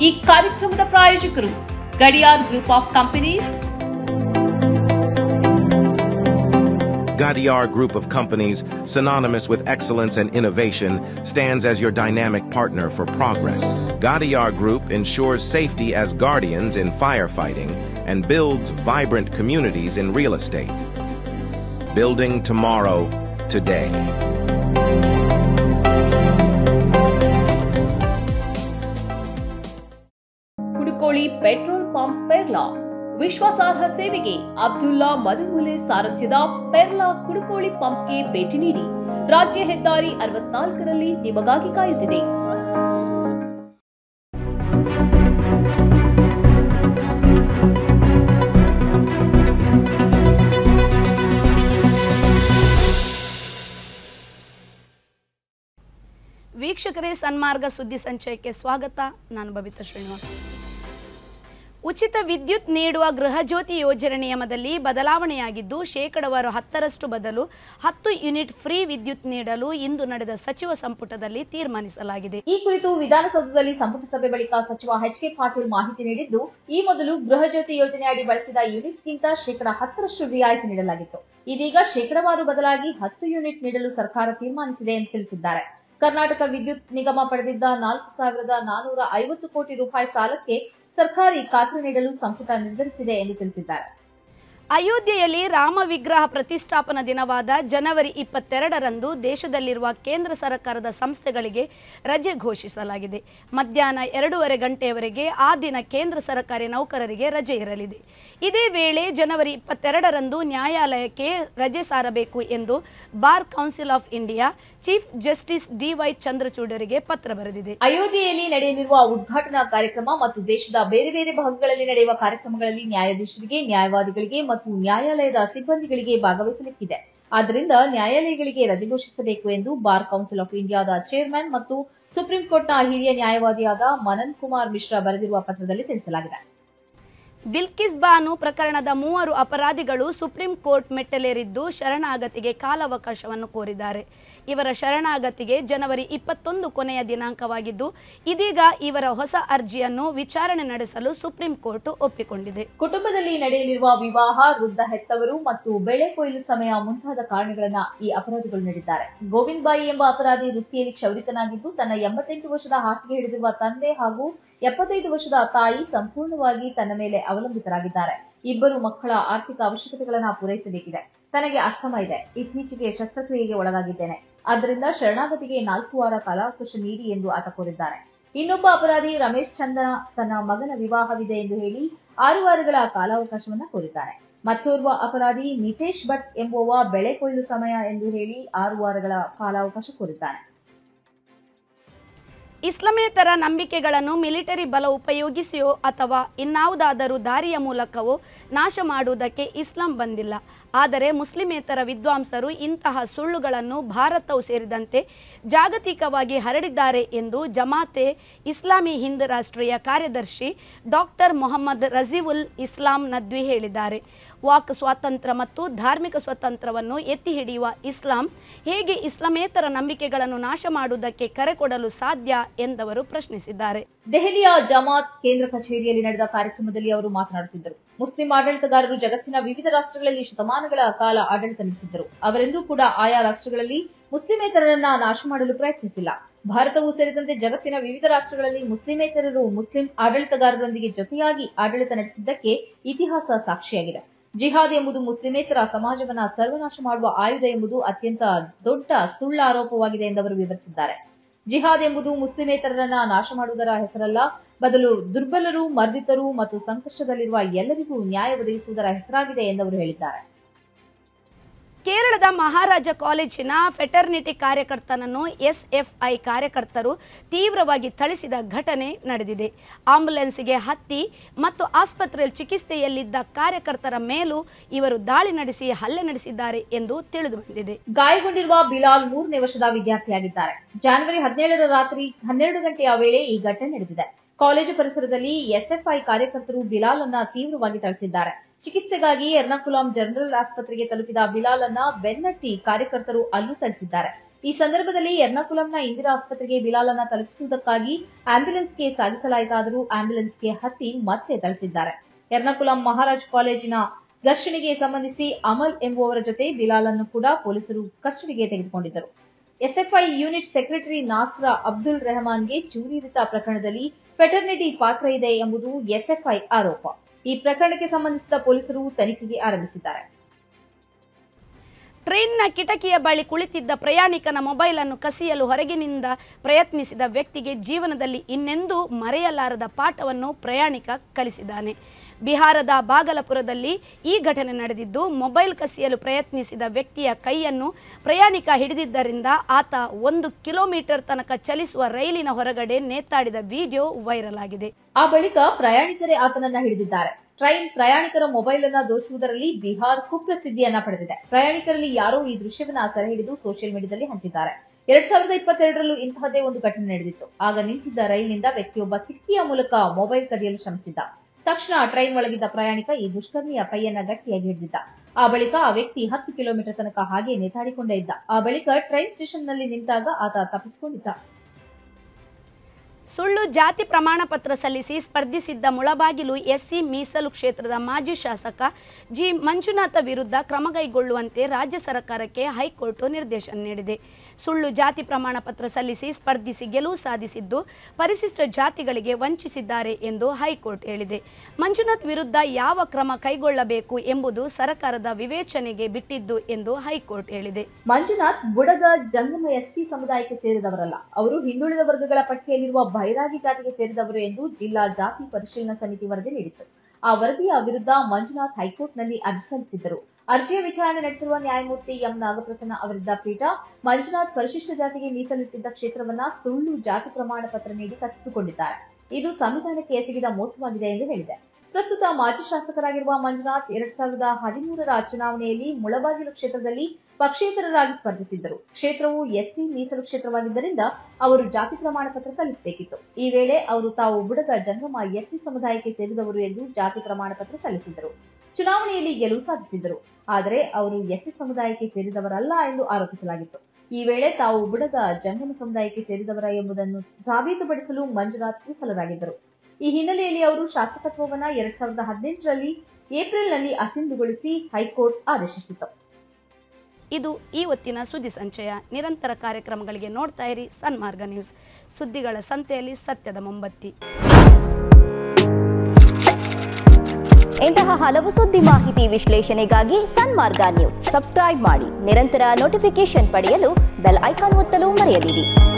ಈ ಕಾರ್ಯಕ್ರಮದ ಪ್ರಾಯೋಜಕರು Gadiar group of companies Gadiar Group of Companies, synonymous with excellence and innovation, stands as your dynamic partner for progress. Gadiar Group ensures safety as guardians in firefighting and builds vibrant communities in real estate. Building tomorrow, today. Kudukoli petrol pump Perla ವಿಶ್ವಾಸಾರ್ಹ ಸೇವೆಗೆ ಅಬ್ದುಲ್ಲಾ ಮದುಮುಲೆ ಸಾರಥ್ಯದ ಪೆರ್ಲಾ ಕುಡುಕೋಳಿ ಪಂಪ್ಗೆ ಭೇಟಿ ನೀಡಿ ರಾಜ್ಯ ಹೆದ್ದಾರಿ ಅರವತ್ನಾಲ್ಕರಲ್ಲಿ ನಿಮಗಾಗಿ ಕಾಯುತ್ತಿದೆ ವೀಕ್ಷಕರೇ ಸನ್ಮಾರ್ಗ ಸುದ್ದಿ ಸಂಚಯಕ್ಕೆ ಸ್ವಾಗತ ನಾನು ಬಬಿತಾ ಶ್ರೀನಿವಾಸ್ ಉಚಿತ ವಿದ್ಯುತ್ ನೀಡುವ ಗೃಹಜ್ಯೋತಿ ಯೋಜನೆ ನಿಯಮದಲ್ಲಿ ಬದಲಾವಣೆಯಾಗಿದ್ದು ಶೇಕಡವಾರು ಹತ್ತರಷ್ಟು ಬದಲು ಹತ್ತು ಯೂನಿಟ್ ಫ್ರೀ ವಿದ್ಯುತ್ ನೀಡಲು ಇಂದು ನಡೆದ ಸಚಿವ ಸಂಪುಟದಲ್ಲಿ ತೀರ್ಮಾನಿಸಲಾಗಿದೆ ಈ ಕುರಿತು ವಿಧಾನಸೌಧದಲ್ಲಿ ಸಂಪುಟ ಸಭೆ ಬಳಿಕ ಸಚಿವ ಎಚ್ ಕೆ ಪಾಟೀಲ್ ಮಾಹಿತಿ ನೀಡಿದ್ದು ಈ ಮೊದಲು ಗೃಹಜ್ಯೋತಿ ಯೋಜನೆಯಡಿ ಬಳಸಿದ ಯೂನಿಟ್ಗಿಂತ ಶೇಕಡ ಹತ್ತರಷ್ಟು ರಿಯಾಯಿತಿ ನೀಡಲಾಗಿತ್ತು ಇದೀಗ ಶೇಕಡವಾರು ಬದಲಾಗಿ ಹತ್ತು ಯೂನಿಟ್ ನೀಡಲು ಸರ್ಕಾರ ತೀರ್ಮಾನಿಸಿದೆ ಎಂದು ತಿಳಿಸಿದ್ದಾರೆ ಕರ್ನಾಟಕ ವಿದ್ಯುತ್ ನಿಗಮ ಪಡೆದಿದ್ದ ನಾಲ್ಕು ಸಾವಿರದ ನಾನೂರ ಐವತ್ತು ಕೋಟಿ ರೂಪಾಯಿ ಸಾಲಕ್ಕೆ ಸರ್ಕಾರಿ ಖಾತ್ರಿ ನೀಡಲು ಸಂಪುಟ ನಿರ್ಧರಿಸಿದೆ ಎಂದು ತಿಳಿಸಿದ್ದಾರೆ ಅಯೋಧ್ಯೆಯಲ್ಲಿ ರಾಮ ವಿಗ್ರಹ ಪ್ರತಿಷ್ಠಾಪನಾ ದಿನವಾದ ಜನವರಿ ಇಪ್ಪತ್ತೆರಡರಂದು ದೇಶದಲ್ಲಿರುವ ಕೇಂದ್ರ ಸರ್ಕಾರದ ಸಂಸ್ಥೆಗಳಿಗೆ ರಜೆ ಘೋಷಿಸಲಾಗಿದೆ ಮಧ್ಯಾಹ್ನ ಎರಡೂವರೆ ಗಂಟೆಯವರೆಗೆ ಆ ದಿನ ಕೇಂದ್ರ ಸರ್ಕಾರಿ ನೌಕರರಿಗೆ ರಜೆ ಇರಲಿದೆ ಇದೇ ವೇಳೆ ಜನವರಿ ಇಪ್ಪತ್ತೆರಡರಂದು ನ್ಯಾಯಾಲಯಕ್ಕೆ ರಜೆ ಸಾರಬೇಕು ಎಂದು Bar Council of India Chief Justice D Y ಚಂದ್ರಚೂಡರಿಗೆ ಪತ್ರ ಬರೆದಿದೆ ಅಯೋಧ್ಯೆಯಲ್ಲಿ ನಡೆಯಲಿರುವ ಉದ್ಘಾಟನಾ ಕಾರ್ಯಕ್ರಮ ಮತ್ತು ದೇಶದ ಬೇರೆ ಬೇರೆ ಭಾಗಗಳಲ್ಲಿ ನಡೆಯುವ ಕಾರ್ಯಕ್ರಮಗಳಲ್ಲಿ ನ್ಯಾಯಾಧೀಶರಿಗೆ ನ್ಯಾಯವಾದಿಗಳಿಗೆ ಮತ್ತು ನ್ಯಾಯಾಲಯದ ಸಿಬ್ಬಂದಿಗಳಿಗೆ ಭಾಗವಹಿಸಲಿಕ್ಕಿದೆ ಆದ್ದರಿಂದ ನ್ಯಾಯಾಲಯಗಳಿಗೆ ರಜೆ ಘೋಷಿಸಬೇಕು ಎಂದು ಬಾರ್ ಕೌನ್ಸಿಲ್ ಆಫ್ ಇಂಡಿಯಾದ ಚೇರ್ಮನ್ ಮತ್ತು ಸುಪ್ರೀಂ ಕೋರ್ಟ್ನ ಹಿರಿಯ ನ್ಯಾಯವಾದಿಯಾದ ಮನನ್ ಕುಮಾರ್ ಮಿಶ್ರಾ ಬರೆದಿರುವ ಪತ್ರದಲ್ಲಿ ತಿಳಿಸಲಾಗಿದೆ ಬಿಲ್ಕಿಸ್ ಬಾನು ಪ್ರಕರಣದ ಮೂವರು ಅಪರಾಧಿಗಳು ಸುಪ್ರೀಂ ಕೋರ್ಟ್ ಮೆಟ್ಟಲೇರಿದ್ದು ಶರಣಾಗತಿಗೆ ಕಾಲಾವಕಾಶವನ್ನು ಕೋರಿದ್ದಾರೆ ಇವರ ಶರಣಾಗತಿಗೆ ಜನವರಿ ಇಪ್ಪತ್ತೊಂದು ಕೊನೆಯ ದಿನಾಂಕವಾಗಿದ್ದು ಇದೀಗ ಇವರ ಹೊಸ ಅರ್ಜಿಯನ್ನು ವಿಚಾರಣೆ ನಡೆಸಲು ಸುಪ್ರೀಂ ಕೋರ್ಟ್ ಒಪ್ಪಿಕೊಂಡಿದೆ ಕುಟುಂಬದಲ್ಲಿ ನಡೆಯಲಿರುವ ವಿವಾಹ ವೃದ್ಧ ಹೆತ್ತವರು ಮತ್ತು ಬೆಳೆ ಕೊಯ್ಲು ಸಮಯ ಮುಂತಾದ ಕಾರಣಗಳನ್ನ ಈ ಅಪರಾಧಿಗಳು ನೀಡಿದ್ದಾರೆ ಗೋವಿಂದ್ ಬಾಯಿ ಎಂಬ ಅಪರಾಧಿ ವೃತ್ತಿಯಲ್ಲಿ ಕ್ಷೌರಿತನಾಗಿದ್ದು ತನ್ನ ಎಂಬತ್ತೆಂಟು ವರ್ಷದ ಹಾಸಿಗೆ ಹಿಡಿದಿರುವ ತಂದೆ ಹಾಗೂ ಎಪ್ಪತ್ತೈದು ವರ್ಷದ ತಾಯಿ ಸಂಪೂರ್ಣವಾಗಿ ತನ್ನ ಮೇಲೆ ಅವಲಂಬಿತರಾಗಿದ್ದಾರೆ ಇಬ್ಬರು ಮಕ್ಕಳ ಆರ್ಥಿಕ ಅವಶ್ಯಕತೆಗಳನ್ನ ಪೂರೈಸಬೇಕಿದೆ ತನಗೆ ಅಸ್ತಮ ಇದೆ ಇತ್ತೀಚೆಗೆ ಶಸ್ತ್ರಕ್ರಿಯೆಗೆ ಒಳಗಾಗಿದ್ದೇನೆ ಆದ್ದರಿಂದ ಶರಣಾಗತಿಗೆ ನಾಲ್ಕು ವಾರ ಕಾಲಾವಕಾಶ ನೀಡಿ ಎಂದು ಆತ ಕೋರಿದ್ದಾರೆ ಇನ್ನೊಬ್ಬ ಅಪರಾಧಿ ರಮೇಶ್ ಚಂದನ ತನ್ನ ಮಗನ ವಿವಾಹವಿದೆ ಎಂದು ಹೇಳಿ ಆರು ವಾರಗಳ ಕಾಲಾವಕಾಶವನ್ನ ಕೋರಿದ್ದಾರೆ ಮತ್ತೋರ್ವ ಅಪರಾಧಿ ಮಿತೇಶ್ ಭಟ್ ಎಂಬುವ ಬೆಳೆ ಕೊಯ್ಲು ಸಮಯ ಎಂದು ಹೇಳಿ ಆರು ವಾರಗಳ ಕಾಲಾವಕಾಶ ಕೋರಿದ್ದಾನೆ ಇಸ್ಲಾಮೇತರ ನಂಬಿಕೆಗಳನ್ನು ಮಿಲಿಟರಿ ಬಲ ಉಪಯೋಗಿಸಿಯೋ ಅಥವಾ ಇನ್ನಾವುದಾದರೂ ದಾರಿಯ ಮೂಲಕವೋ ನಾಶ ಮಾಡುವುದಕ್ಕೆ ಇಸ್ಲಾಂ ಬಂದಿಲ್ಲ ಆದರೆ ಮುಸ್ಲಿಮೇತರ ವಿದ್ವಾಂಸರು ಇಂತಹ ಸುಳ್ಳುಗಳನ್ನು ಭಾರತವು ಸೇರಿದಂತೆ ಜಾಗತಿಕವಾಗಿ ಹರಡಿದ್ದಾರೆ ಎಂದು ಜಮಾತೆ ಇಸ್ಲಾಮಿ ಹಿಂದ್ ರಾಷ್ಟ್ರೀಯ ಕಾರ್ಯದರ್ಶಿ ಡಾಕ್ಟರ್ ಮೊಹಮ್ಮದ್ ರಜೀವುಲ್ ಇಸ್ಲಾಂ ನದ್ವಿ ಹೇಳಿದ್ದಾರೆ ವಾಕ್ ಸ್ವಾತಂತ್ರ್ಯ ಮತ್ತು ಧಾರ್ಮಿಕ ಸ್ವಾತಂತ್ರ್ಯವನ್ನು ಎತ್ತಿ ಹಿಡಿಯುವ ಇಸ್ಲಾಂ ಹೇಗೆ ಇಸ್ಲಾಮೇತರ ನಂಬಿಕೆಗಳನ್ನು ನಾಶ ಮಾಡುವುದಕ್ಕೆ ಕರೆ ಕೊಡಲು ಸಾಧ್ಯ ಎಂದವರು ಪ್ರಶ್ನಿಸಿದ್ದಾರೆ ದೆಹಲಿಯ ಜಮಾತ್ ಕೇಂದ್ರ ಕಚೇರಿಯಲ್ಲಿ ನಡೆದ ಕಾರ್ಯಕ್ರಮದಲ್ಲಿ ಅವರು ಮಾತನಾಡುತ್ತಿದ್ದರು ಮುಸ್ಲಿಂ ಆಡಳಿತಗಾರರು ಜಗತ್ತಿನ ವಿವಿಧ ರಾಷ್ಟ್ರಗಳಲ್ಲಿ ಶತಮಾನಗಳ ಕಾಲ ಆಡಳಿತ ನಡೆಸಿದ್ದರು ಅವರೆಂದೂ ಕೂಡ ಆಯಾ ರಾಷ್ಟ್ರಗಳಲ್ಲಿ ಮುಸ್ಲಿಮೇತರರನ್ನ ನಾಶ ಮಾಡಲು ಪ್ರಯತ್ನಿಸಿಲ್ಲ ಭಾರತವು ಸೇರಿದಂತೆ ಜಗತ್ತಿನ ವಿವಿಧ ರಾಷ್ಟ್ರಗಳಲ್ಲಿ ಮುಸ್ಲಿಮೇತರರು ಮುಸ್ಲಿಂ ಆಡಳಿತಗಾರರೊಂದಿಗೆ ಜೊತೆಯಾಗಿ ಆಡಳಿತ ನಡೆಸಿದ್ದಕ್ಕೆ ಇತಿಹಾಸ ಸಾಕ್ಷಿಯಾಗಿದೆ ಜಿಹಾದ್ ಎಂಬುದು ಮುಸ್ಲಿಮೇತರ ಸಮಾಜವನ್ನ ಸರ್ವನಾಶ ಮಾಡುವ ಆಯುಧ ಎಂಬುದು ಅತ್ಯಂತ ದೊಡ್ಡ ಸುಳ್ಳ ಆರೋಪವಾಗಿದೆ ಎಂದವರು ವಿವರಿಸಿದ್ದಾರೆ ಜಿಹಾದ್ ಎಂಬುದು ಮುಸ್ಲಿಮೇತರರನ್ನ ನಾಶ ಮಾಡುವುದರ ಹೆಸರಲ್ಲ ಬದಲು ದುರ್ಬಲರು ಮರ್ದಿತರು ಮತ್ತು ಸಂಕಷ್ಟದಲ್ಲಿರುವ ಎಲ್ಲರಿಗೂ ನ್ಯಾಯ ಒದಗಿಸುವುದರ ಹೆಸರಾಗಿದೆ ಎಂದವರು ಹೇಳಿದ್ದಾರೆ ಕೇರಳದ ಮಹಾರಾಜ ಕಾಲೇಜಿನ ಫೆಟರ್ನಿಟಿ ಕಾರ್ಯಕರ್ತನನ್ನು ಎಸ್ಎಫ್ಐ ಕಾರ್ಯಕರ್ತರು ತೀವ್ರವಾಗಿ ಥಳಿಸಿದ ಘಟನೆ ನಡೆದಿದೆ ಆಂಬ್ಯುಲೆನ್ಸ್ಗೆ ಹತ್ತಿ ಮತ್ತು ಆಸ್ಪತ್ರೆಯಲ್ಲಿ ಚಿಕಿತ್ಸೆಯಲ್ಲಿದ್ದ ಕಾರ್ಯಕರ್ತರ ಮೇಲೂ ಇವರು ದಾಳಿ ನಡೆಸಿ ಹಲ್ಲೆ ನಡೆಸಿದ್ದಾರೆ ಎಂದು ತಿಳಿದು ಬಂದಿದೆ ಗಾಯಗೊಂಡಿರುವ ಬಿಲಾಲ್ ಮೂರನೇ ವರ್ಷದ ವಿದ್ಯಾರ್ಥಿಯಾಗಿದ್ದಾರೆ ಜಾನ್ವರಿ ಹದಿನೇಳರ ರಾತ್ರಿ ಹನ್ನೆರಡು ಗಂಟೆಯ ವೇಳೆ ಈ ಘಟನೆ ನಡೆದಿದೆ ಕಾಲೇಜು ಪರಿಸರದಲ್ಲಿ ಎಸ್ಎಫ್ಐ ಕಾರ್ಯಕರ್ತರು ಬಿಲಾಲ್ ಅನ್ನ ತೀವ್ರವಾಗಿ ಥಳಿಸಿದ್ದಾರೆ ಚಿಕಿತ್ಸೆಗಾಗಿ ಎರ್ನಾಕುಲಂ ಜನರಲ್ ಆಸ್ಪತ್ರೆಗೆ ತಲುಪಿದ ಬಿಲಾಲ್ ಅನ್ನ ಬೆನ್ನಟ್ಟಿ ಕಾರ್ಯಕರ್ತರು ಅಲ್ಲೂ ಥಳಿಸಿದ್ದಾರೆ ಈ ಸಂದರ್ಭದಲ್ಲಿ ಎರ್ನಾಕುಲಂನ ಇಂದಿರಾ ಆಸ್ಪತ್ರೆಗೆ ಬಿಲಾಲನ್ನ ತಲುಪಿಸುವುದಕ್ಕಾಗಿ ಆಂಬ್ಯುಲೆನ್ಸ್ಗೆ ಸಾಗಿಸಲಾಯಿತಾದರೂ ಆಂಬ್ಯುಲೆನ್ಸ್ಗೆ ಹತ್ತಿ ಮತ್ತೆ ಥಳಿಸಿದ್ದಾರೆ ಎರ್ನಾಕುಲಂ ಮಹಾರಾಜ್ ಕಾಲೇಜಿನ ಘರ್ಷಣೆಗೆ ಸಂಬಂಧಿಸಿ ಅಮಲ್ ಎಂಬುವವರ ಜೊತೆ ಬಿಲಾಲ್ ಅನ್ನು ಕೂಡ ಪೊಲೀಸರು ಕಸ್ಟಡಿಗೆ ತೆಗೆದುಕೊಂಡಿದ್ದರು SFI unit secretary Nasra Abdul ರೆಹಮಾನ್ಗೆ ಚೂರಿರಿತ ಪ್ರಕರಣದಲ್ಲಿ ಫೆಟರ್ನಿಟಿ ಪಾತ್ರ ಇದೆ ಎಂಬುದು ಎಸ್ಎಫ್ಐ ಆರೋಪ ಈ ಪ್ರಕರಣಕ್ಕೆ ಸಂಬಂಧಿಸಿದ ಪೊಲೀಸರು ತನಿಖೆಗೆ ಆರಂಭಿಸಿದ್ದಾರೆ ಟ್ರೈನ್ನ ಕಿಟಕಿಯ ಬಳಿ ಕುಳಿತಿದ್ದ ಪ್ರಯಾಣಿಕನ ಮೊಬೈಲನ್ನು ಕಸಿಯಲು ಹೊರಗಿನಿಂದ ಪ್ರಯತ್ನಿಸಿದ ವ್ಯಕ್ತಿಗೆ ಜೀವನದಲ್ಲಿ ಇನ್ನೆಂದೂ ಮರೆಯಲಾರದ ಪಾಠವನ್ನು ಪ್ರಯಾಣಿಕ ಕಲಿಸಿದ್ದಾನೆ ಬಿಹಾರದ ಬಾಗಲಪುರದಲ್ಲಿ ಈ ಘಟನೆ ನಡೆದಿದ್ದು ಮೊಬೈಲ್ ಕಸಿಯಲು ಪ್ರಯತ್ನಿಸಿದ ವ್ಯಕ್ತಿಯ ಕೈಯನ್ನು ಪ್ರಯಾಣಿಕ ಹಿಡಿದಿದ್ದರಿಂದ ಆತ ಒಂದು ಕಿಲೋಮೀಟರ್ ತನಕ ಚಲಿಸುವ ರೈಲಿನ ಹೊರಗಡೆ ನೇತಾಡಿದ ವಿಡಿಯೋ ವೈರಲ್ ಆಗಿದೆ ಆ ಬಳಿಕ ಪ್ರಯಾಣಿಕರೇ ಆತನನ್ನ ಹಿಡಿದಿದ್ದಾರೆ ಟ್ರೈನ್ ಪ್ರಯಾಣಿಕರ ಮೊಬೈಲ್ ಅನ್ನ ದೋಚುವುದರಲ್ಲಿ ಬಿಹಾರ್ ಕುಪ್ರಸಿದ್ಧಿಯನ್ನ ಪಡೆದಿದೆ ಪ್ರಯಾಣಿಕರಲ್ಲಿ ಯಾರೋ ಈ ದೃಶ್ಯವನ್ನ ಸೆರೆ ಹಿಡಿದು ಸೋಷಿಯಲ್ ಮೀಡಿಯಾದಲ್ಲಿ ಹಂಚಿದ್ದಾರೆ ಎರಡ್ ಸಾವಿರದ ಇಪ್ಪತ್ತೆರಡರಲ್ಲೂ ಇಂತಹದೇ ಒಂದು ಘಟನೆ ನಡೆದಿತ್ತು ಆಗ ನಿಂತಿದ್ದ ರೈಲಿನಿಂದ ವ್ಯಕ್ತಿಯೊಬ್ಬ ಕಿಟಕಿಯ ಮೂಲಕ ಮೊಬೈಲ್ ಕದಿಯಲು ಶ್ರಮಿಸಿದ್ದ ತಕ್ಷಣ ಟ್ರೈನ್ ಒಳಗಿದ್ದ ಪ್ರಯಾಣಿಕ ಈ ದುಷ್ಕರ್ಮಿಯ ಕೈಯನ್ನ ಗಟ್ಟಿಯಾಗಿ ಹಿಡಿದಿದ್ದ ಆ ಬಳಿಕ ಆ ವ್ಯಕ್ತಿ ಹತ್ತು ಕಿಲೋಮೀಟರ್ ತನಕ ಹಾಗೆ ನೇತಾಡಿಕೊಂಡೇ ಇದ್ದ ಆ ಬಳಿಕ ಟ್ರೈನ್ ಸ್ಟೇಷನ್ನಲ್ಲಿ ನಿಂತಾಗ ಆತ ತಪ್ಪಿಸಿಕೊಂಡಿದ್ದ ಸುಳ್ಳು ಜಾತಿ ಪ್ರಮಾಣ ಪತ್ರ ಸಲ್ಲಿಸಿ ಸ್ಪರ್ಧಿಸಿದ್ದ ಮುಳಬಾಗಿಲು ಎಸ್ಸಿ ಮೀಸಲು ಕ್ಷೇತ್ರದ ಮಾಜಿ ಶಾಸಕ ಜಿ ಮಂಜುನಾಥ ವಿರುದ್ಧ ಕ್ರಮ ಕೈಗೊಳ್ಳುವಂತೆ ರಾಜ್ಯ ಸರ್ಕಾರಕ್ಕೆ ಹೈಕೋರ್ಟ್ ನಿರ್ದೇಶನ ನೀಡಿದೆ ಸುಳ್ಳು ಜಾತಿ ಪ್ರಮಾಣ ಪತ್ರ ಸಲ್ಲಿಸಿ ಸ್ಪರ್ಧಿಸಿ ಗೆಲುವು ಸಾಧಿಸಿದ್ದು ಪರಿಶಿಷ್ಟ ಜಾತಿಗಳಿಗೆ ವಂಚಿಸಿದ್ದಾರೆ ಎಂದು ಹೈಕೋರ್ಟ್ ಹೇಳಿದೆ ಮಂಜುನಾಥ್ ವಿರುದ್ಧ ಯಾವ ಕ್ರಮ ಕೈಗೊಳ್ಳಬೇಕು ಎಂಬುದು ಸರ್ಕಾರದ ವಿವೇಚನೆಗೆ ಬಿಟ್ಟಿದ್ದು ಎಂದು ಹೈಕೋರ್ಟ್ ಹೇಳಿದೆ ಮಂಜುನಾಥ್ ಬುಡಗ ಜಂಗಮ ಎಸ್ಟಿ ಸಮುದಾಯಕ್ಕೆ ಸೇರಿದವರಲ್ಲ ಅವರು ಹಿಂದುಳಿದ ವರ್ಗಗಳ ಪಟ್ಟಿಯಲ್ಲಿರುವ ಬೈರಾಗಿ ಜಾತಿಗೆ ಸೇರಿದವರು ಎಂದು ಜಿಲ್ಲಾ ಜಾತಿ ಪರಿಶೀಲನಾ ಸಮಿತಿ ವರದಿ ನೀಡಿತ್ತು ಆ ವರದಿಯ ವಿರುದ್ಧ ಮಂಜುನಾಥ್ ಹೈಕೋರ್ಟ್ನಲ್ಲಿ ಅರ್ಜಿ ಸಲ್ಲಿಸಿದ್ದರು ಅರ್ಜಿಯ ವಿಚಾರಣೆ ನಡೆಸಿರುವ ನ್ಯಾಯಮೂರ್ತಿ ಎಂ ನಾಗಪ್ರಸನ್ನ ಅವರಿದ್ದ ಪೀಠ ಮಂಜುನಾಥ್ ಪರಿಶಿಷ್ಟ ಜಾತಿಗೆ ಮೀಸಲಿಟ್ಟಿದ್ದ ಕ್ಷೇತ್ರವನ್ನ ಸುಳ್ಳು ಜಾತಿ ಪ್ರಮಾಣ ಪತ್ರ ನೀಡಿ ಕಸಿದುಕೊಂಡಿದ್ದಾರೆ ಇದು ಸಂವಿಧಾನಕ್ಕೆ ಎಸಗಿದ ಮೋಸವಾಗಿದೆ ಎಂದು ಹೇಳಿದೆ ಪ್ರಸ್ತುತ ಮಾಜಿ ಶಾಸಕರಾಗಿರುವ ಮಂಜುನಾಥ್ ಎರಡ್ ಸಾವಿರದ ಹದಿಮೂರರ ಚುನಾವಣೆಯಲ್ಲಿ ಮುಳಬಾಗಿಲು ಕ್ಷೇತ್ರದಲ್ಲಿ ಪಕ್ಷೇತರರಾಗಿ ಸ್ಪರ್ಧಿಸಿದ್ದರು ಕ್ಷೇತ್ರವು ಎಸ್ಸಿ ಮೀಸಲು ಕ್ಷೇತ್ರವಾಗಿದ್ದರಿಂದ ಅವರು ಜಾತಿ ಪ್ರಮಾಣ ಪತ್ರ ಸಲ್ಲಿಸಬೇಕಿತ್ತು ಈ ವೇಳೆ ಅವರು ತಾವು ಬುಡಗ ಜಂಗಮ ಎಸ್ಸಿ ಸಮುದಾಯಕ್ಕೆ ಸೇರಿದವರು ಎಂದು ಜಾತಿ ಪ್ರಮಾಣ ಪತ್ರ ಸಲ್ಲಿಸಿದ್ದರು ಚುನಾವಣೆಯಲ್ಲಿ ಗೆಲುವು ಸಾಧಿಸಿದ್ದರು ಆದರೆ ಅವರು ಎಸ್ಸಿ ಸಮುದಾಯಕ್ಕೆ ಸೇರಿದವರಲ್ಲ ಎಂದು ಆರೋಪಿಸಲಾಗಿತ್ತು ಈ ವೇಳೆ ತಾವು ಬುಡಗ ಜಂಗಮ ಸಮುದಾಯಕ್ಕೆ ಸೇರಿದವರ ಎಂಬುದನ್ನು ಸಾಬೀತುಪಡಿಸಲು ಮಂಜುನಾಥ್ ವಿಫಲರಾಗಿದ್ದರು ಈ ಹಿನ್ನೆಲೆಯಲ್ಲಿ ಅವರು ಶಾಸಕತ್ವವನ್ನ ಎರಡ್ ಸಾವಿರದ ಹದಿನೆಂಟರಲ್ಲಿ ಏಪ್ರಿಲ್ನಲ್ಲಿ ಅಸಿಂಧುಗೊಳಿಸಿ ಹೈಕೋರ್ಟ್ ಆದೇಶಿಸಿತು ಇದು ಈ ಹೊತ್ತಿನ ಸುದ್ದಿ ಸಂಚಯ ನಿರಂತರ ಕಾರ್ಯಕ್ರಮಗಳಿಗೆ ನೋಡ್ತಾ ಇರಿ ಸನ್ಮಾರ್ಗ ನ್ಯೂಸ್ ಸುದ್ದಿಗಳ ಸಂತೆಯಲ್ಲಿ ಸತ್ಯದ ಮೊಂಬತ್ತಿ ಇಂತಹ ಹಲವು ಸುದ್ದಿ ಮಾಹಿತಿ ವಿಶ್ಲೇಷಣೆಗಾಗಿ ಸನ್ಮಾರ್ಗ ನ್ಯೂಸ್ ಸಬ್ಸ್ಕ್ರೈಬ್ ಮಾಡಿ ನಿರಂತರ ನೋಟಿಫಿಕೇಶನ್ ಪಡೆಯಲು ಬೆಲ್ ಐಕಾನ್ ಒತ್ತಲು ಮರೆಯದಿರಿ